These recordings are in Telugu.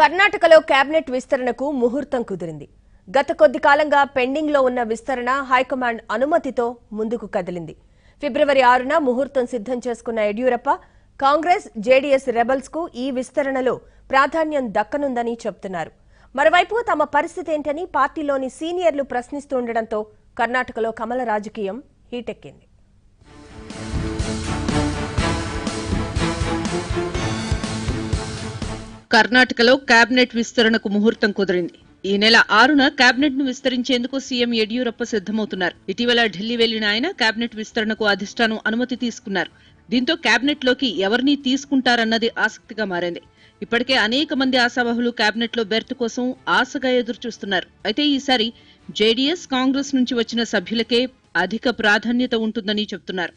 కర్ణాటకలో కేబినెట్ విస్తరణకు ముహూర్తం కుదిరింది గత కొద్ది కాలంగా పెండింగ్ లో ఉన్న విస్తరణ హైకమాండ్ అనుమతితో ముందుకు కదిలింది ఫిబ్రవరి ఆరున ముహూర్తం సిద్ధం చేసుకున్న యడ్యూరప్ప కాంగ్రెస్ జేడీఎస్ రెబల్స్ కు ఈ విస్తరణలో ప్రాధాన్యం దక్కనుందని చెబుతున్నారు మరోవైపు తమ పరిస్థితి ఏంటని పార్టీలోని సీనియర్లు ప్రశ్నిస్తుండటంతో కర్ణాటకలో కమల రాజకీయం హీటెక్కింది కర్ణాటకలో కేబినెట్ విస్తరణకు ముహూర్తం కుదిరింది ఈ నెల ఆరున కేబినెట్ ను విస్తరించేందుకు సీఎం యడియూరప్ప సిద్దమవుతున్నారు ఇటీవల ఢిల్లీ వెళ్లిన ఆయన కేబినెట్ విస్తరణకు అధిష్టానం అనుమతి తీసుకున్నారు దీంతో కేబినెట్ లోకి ఎవరిని తీసుకుంటారన్నది ఆసక్తిగా మారింది ఇప్పటికే అనేక మంది ఆశావహులు కేబినెట్ లో బెర్త్ కోసం ఆశగా ఎదురు చూస్తున్నారు అయితే ఈసారి జేడీఎస్ కాంగ్రెస్ నుంచి వచ్చిన సభ్యులకే అధిక ప్రాధాన్యత ఉంటుందని చెబుతున్నారు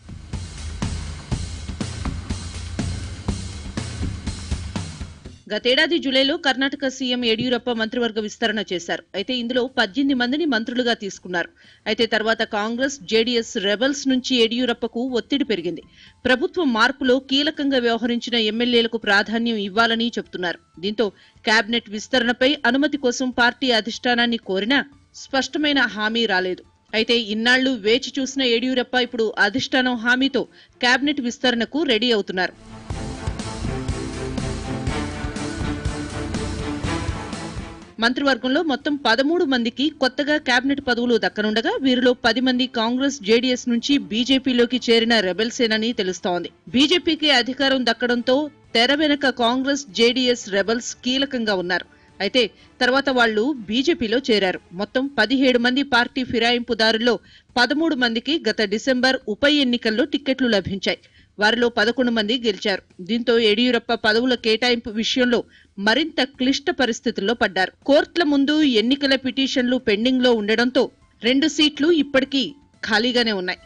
గతేడాది జూలైలో కర్ణాటక సీఎం యడియూరప్ప మంత్రివర్గ విస్తరణ చేశారు అయితే ఇందులో పద్దెనిమిది మందిని మంత్రులుగా తీసుకున్నారు అయితే తర్వాత కాంగ్రెస్ జేడీఎస్ రెబల్స్ నుంచి యడియూరప్పకు ఒత్తిడి పెరిగింది ప్రభుత్వం మార్పులో కీలకంగా వ్యవహరించిన ఎమ్మెల్యేలకు ప్రాధాన్యం ఇవ్వాలని చెబుతున్నారు దీంతో కేబినెట్ విస్తరణపై అనుమతి కోసం పార్టీ అధిష్టానాన్ని కోరినా స్పష్టమైన హామీ రాలేదు అయితే ఇన్నాళ్లు వేచి చూసిన యడియూరప్ప ఇప్పుడు అధిష్టానం హామీతో కేబినెట్ విస్తరణకు రెడీ అవుతున్నారు మంత్రివర్గంలో మొత్తం పదమూడు మందికి కొత్తగా కేబినెట్ పదవులు దక్కనుండగా వీరిలో పది మంది కాంగ్రెస్ జేడీఎస్ నుంచి బీజేపీలోకి చేరిన రెబెల్సేనని తెలుస్తోంది బీజేపీకి అధికారం దక్కడంతో తెర వెనక కాంగ్రెస్ జేడీఎస్ రెబల్స్ కీలకంగా ఉన్నారు అయితే తర్వాత వాళ్లు బీజేపీలో చేరారు మొత్తం పదిహేడు మంది పార్టీ ఫిరాయింపుదారుల్లో పదమూడు మందికి గత డిసెంబర్ ఉప ఎన్నికల్లో టిక్కెట్లు లభించాయి వారిలో పదకొండు మంది గెలిచారు దీంతో యడియూరప్ప పదవుల కేటాయింపు విషయంలో మరింత క్లిష్ట పరిస్థితుల్లో పడ్డారు కోర్టుల ముందు ఎన్నికల పిటిషన్లు పెండింగ్ లో ఉండడంతో రెండు సీట్లు ఇప్పటికీ ఖాళీగానే ఉన్నాయి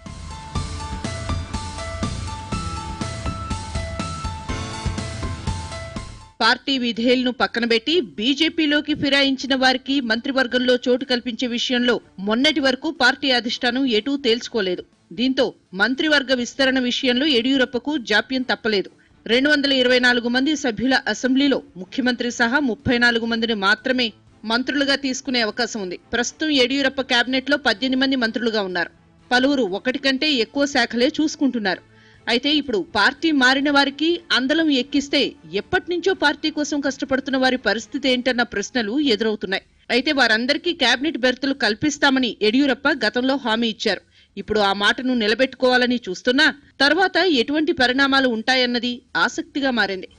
పార్టీ విధేయులను పక్కనబెట్టి బీజేపీలోకి ఫిరాయించిన వారికి మంత్రివర్గంలో చోటు కల్పించే విషయంలో మొన్నటి వరకు పార్టీ అధిష్టానం ఎటూ తేల్చుకోలేదు దీంతో మంత్రివర్గ విస్తరణ విషయంలో యడియూరప్పకు జాప్యం తప్పలేదు రెండు వందల ఇరవై నాలుగు మంది సభ్యుల అసెంబ్లీలో ముఖ్యమంత్రి సహా ముప్పై నాలుగు మందిని మాత్రమే మంత్రులుగా తీసుకునే అవకాశం ఉంది ప్రస్తుతం యడియూరప్ప కేబినెట్ లో పద్దెనిమిది మంది మంత్రులుగా ఉన్నారు పలువురు ఒకటి కంటే ఎక్కువ శాఖలే చూసుకుంటున్నారు అయితే ఇప్పుడు పార్టీ మారిన వారికి అందలం ఎక్కిస్తే ఎప్పటి నుంచో పార్టీ కోసం కష్టపడుతున్న వారి పరిస్థితి ఏంటన్న ప్రశ్నలు ఎదురవుతున్నాయి అయితే వారందరికీ కేబినెట్ బెర్తులు కల్పిస్తామని యడియూరప్ప గతంలో హామీ ఇచ్చారు ఇప్పుడు ఆ మాటను నిలబెట్టుకోవాలని చూస్తున్నా తర్వాత ఎటువంటి పరిణామాలు ఉంటాయన్నది ఆసక్తిగా మారింది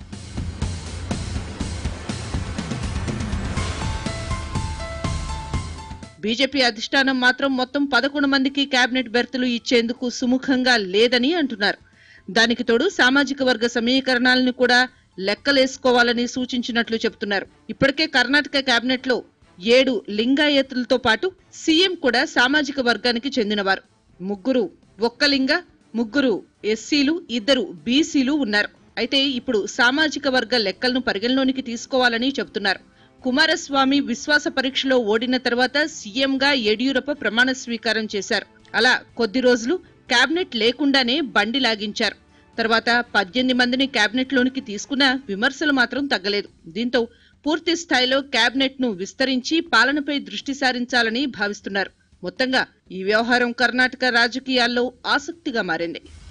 బీజేపీ అధిష్టానం మాత్రం మొత్తం పదకొండు మందికి కేబినెట్ బెర్తులు ఇచ్చేందుకు సుముఖంగా లేదని అంటున్నారు దానికి తోడు సామాజిక వర్గ సమీకరణాలను కూడా లెక్కలేసుకోవాలని సూచించినట్లు చెబుతున్నారు ఇప్పటికే కర్ణాటక కేబినెట్ లో ఏడు లింగాయతులతో పాటు సీఎం కూడా సామాజిక వర్గానికి చెందినవారు ముగ్గురు ఒక్కలింగ ముగ్గురు ఎస్సీలు ఇద్దరు బీసీలు ఉన్నారు అయితే ఇప్పుడు సామాజిక వర్గ లెక్కలను పరిగణలోనికి తీసుకోవాలని చెబుతున్నారు కుమారస్వామి విశ్వాస పరీక్షలో ఓడిన తర్వాత సీఎంగా యడియూరప్ప ప్రమాణ స్వీకారం చేశారు అలా కొద్ది రోజులు కేబినెట్ లేకుండానే బండి లాగించారు తర్వాత పద్దెనిమిది మందిని కేబినెట్ లోనికి తీసుకున్న విమర్శలు మాత్రం తగ్గలేదు దీంతో పూర్తి స్థాయిలో కేబినెట్ ను విస్తరించి పాలనపై దృష్టి సారించాలని భావిస్తున్నారు మొత్తంగా ఈ వ్యవహారం కర్ణాటక రాజకీయాల్లో ఆసక్తిగా మారింది